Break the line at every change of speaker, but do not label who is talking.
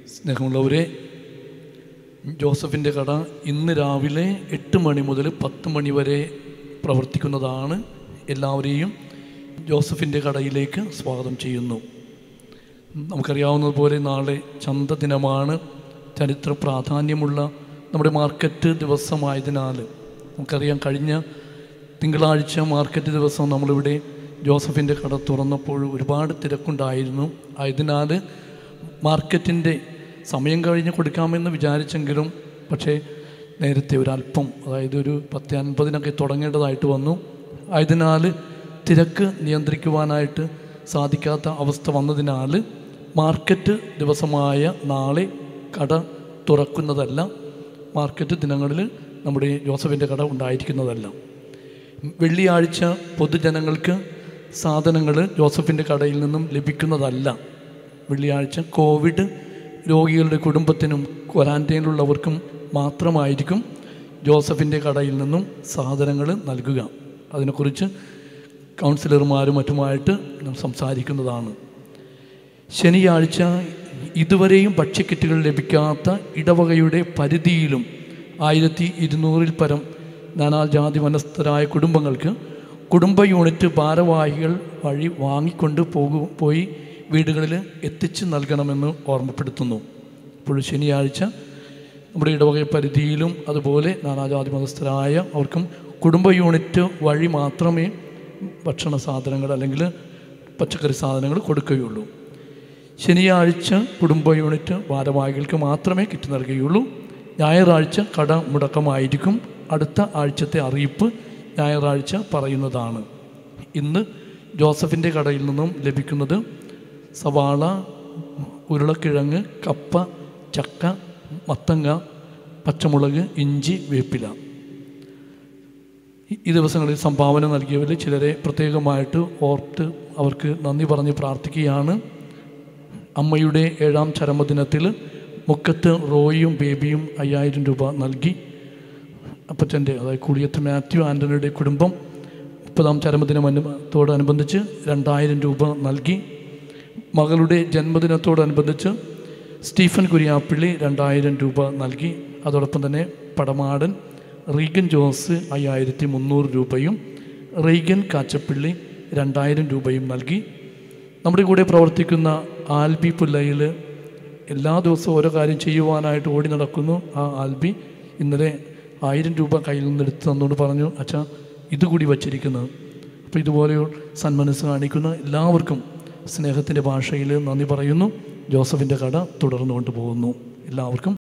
സ്നേഹമുള്ളവരെ ജോസഫിൻ്റെ കട ഇന്ന് രാവിലെ എട്ട് മണി മുതൽ പത്ത് മണി വരെ പ്രവർത്തിക്കുന്നതാണ് എല്ലാവരെയും ജോസഫിൻ്റെ കടയിലേക്ക് സ്വാഗതം ചെയ്യുന്നു നമുക്കറിയാവുന്നതുപോലെ നാളെ ചന്തദിനമാണ് ചരിത്ര പ്രാധാന്യമുള്ള നമ്മുടെ മാർക്കറ്റ് ദിവസമായതിനാൽ നമുക്കറിയാം കഴിഞ്ഞ തിങ്കളാഴ്ച മാർക്കറ്റ് ദിവസം നമ്മളിവിടെ ജോസഫിൻ്റെ കട തുറന്നപ്പോൾ ഒരുപാട് തിരക്കുണ്ടായിരുന്നു ആയതിനാൽ മാർക്കറ്റിൻ്റെ സമയം കഴിഞ്ഞ് കൊടുക്കാമെന്ന് വിചാരിച്ചെങ്കിലും പക്ഷേ നേരത്തെ ഒരല്പം അതായത് ഒരു പത്ത് അൻപതിനൊക്കെ തുടങ്ങേണ്ടതായിട്ട് വന്നു ആയതിനാൽ തിരക്ക് നിയന്ത്രിക്കുവാനായിട്ട് സാധിക്കാത്ത അവസ്ഥ വന്നതിനാൽ മാർക്കറ്റ് ദിവസമായ നാളെ കട തുറക്കുന്നതല്ല മാർക്കറ്റ് ദിനങ്ങളിൽ നമ്മുടെ ജോസഫിൻ്റെ കട ഉണ്ടായിരിക്കുന്നതല്ല വെള്ളിയാഴ്ച പൊതുജനങ്ങൾക്ക് സാധനങ്ങൾ ജോസഫിൻ്റെ കടയിൽ നിന്നും ലഭിക്കുന്നതല്ല വെള്ളിയാഴ്ച കോവിഡ് രോഗികളുടെ കുടുംബത്തിനും ക്വാറൻറ്റൈനിലുള്ളവർക്കും മാത്രമായിരിക്കും ജോസഫിൻ്റെ കടയിൽ നിന്നും സാധനങ്ങൾ നൽകുക അതിനെക്കുറിച്ച് കൗൺസിലർമാരും മറ്റുമായിട്ട് നാം സംസാരിക്കുന്നതാണ് ശനിയാഴ്ച ഇതുവരെയും ഭക്ഷ്യക്കിറ്റുകൾ ലഭിക്കാത്ത ഇടവകയുടെ പരിധിയിലും ആയിരത്തി ഇരുന്നൂറിൽ പരം നാനാജാതി മനസ്ഥരായ കുടുംബങ്ങൾക്ക് കുടുംബ യൂണിറ്റ് ഭാരവാഹികൾ വഴി വാങ്ങിക്കൊണ്ട് പോകു പോയി വീടുകളിൽ എത്തിച്ച് നൽകണമെന്ന് ഓർമ്മപ്പെടുത്തുന്നു ഇപ്പോൾ ശനിയാഴ്ച നമ്മുടെ ഇടവക പരിധിയിലും അതുപോലെ നാനാജാതി മതസ്ഥരായ അവർക്കും കുടുംബ യൂണിറ്റ് വഴി മാത്രമേ ഭക്ഷണ സാധനങ്ങൾ അല്ലെങ്കിൽ പച്ചക്കറി സാധനങ്ങൾ കൊടുക്കുകയുള്ളൂ ശനിയാഴ്ച കുടുംബ യൂണിറ്റ് ഭാരവാഹികൾക്ക് മാത്രമേ കിറ്റ് നൽകുകയുള്ളൂ ഞായറാഴ്ച കട മുടക്കമായിരിക്കും അടുത്ത ആഴ്ചത്തെ അറിയിപ്പ് ഞായറാഴ്ച പറയുന്നതാണ് ഇന്ന് ജോസഫിൻ്റെ കടയിൽ നിന്നും ലഭിക്കുന്നത് സവാള ഉരുളക്കിഴങ്ങ് കപ്പ ചക്ക മത്തങ്ങ പച്ചമുളക് ഇഞ്ചി വേപ്പില ഈ- ഈ ദിവസങ്ങളിൽ സംഭാവന നൽകിയവരിൽ ചിലരെ പ്രത്യേകമായിട്ട് ഓർത്ത് അവർക്ക് നന്ദി പറഞ്ഞ് പ്രാർത്ഥിക്കുകയാണ് അമ്മയുടെ ഏഴാം ചരമദിനത്തിൽ മുക്കത്ത് റോയിയും ബേബിയും അയ്യായിരം രൂപ നൽകി അപ്പച്ചൻ്റെ അതായത് കുളിയത്ത് മാത്യു ആൻ്റണിയുടെ കുടുംബം മുപ്പതാം ചരമദിനം അനുബന്ധത്തോടനുബന്ധിച്ച് രണ്ടായിരം രൂപ നൽകി മകളുടെ ജന്മദിനത്തോടനുബന്ധിച്ച് സ്റ്റീഫൻ കുര്യാപ്പിള്ളി രണ്ടായിരം രൂപ നൽകി അതോടൊപ്പം തന്നെ പടമാടൻ റീഗൻ ജോസ് അയ്യായിരത്തി മുന്നൂറ് രൂപയും റീഗൻ കാച്ചപ്പിള്ളി രണ്ടായിരം രൂപയും നൽകി നമ്മുടെ കൂടെ പ്രവർത്തിക്കുന്ന ആൽബി പുല്ലയിൽ എല്ലാ ദിവസവും ഓരോ കാര്യം ചെയ്യുവാനായിട്ട് ഓടി നടക്കുന്നു ആ ആൽബി ഇന്നലെ ആയിരം രൂപ കയ്യിൽ നിന്ന് എടുത്ത് തന്നുകൊണ്ട് പറഞ്ഞു അച്ഛാ ഇതുകൂടി വച്ചിരിക്കുന്നത് അപ്പോൾ ഇതുപോലെ സന്മനസ് കാണിക്കുന്ന എല്ലാവർക്കും സ്നേഹത്തിൻ്റെ ഭാഷയിൽ നന്ദി പറയുന്നു ജോസഫിൻ്റെ കട തുടർന്നു കൊണ്ടുപോകുന്നു എല്ലാവർക്കും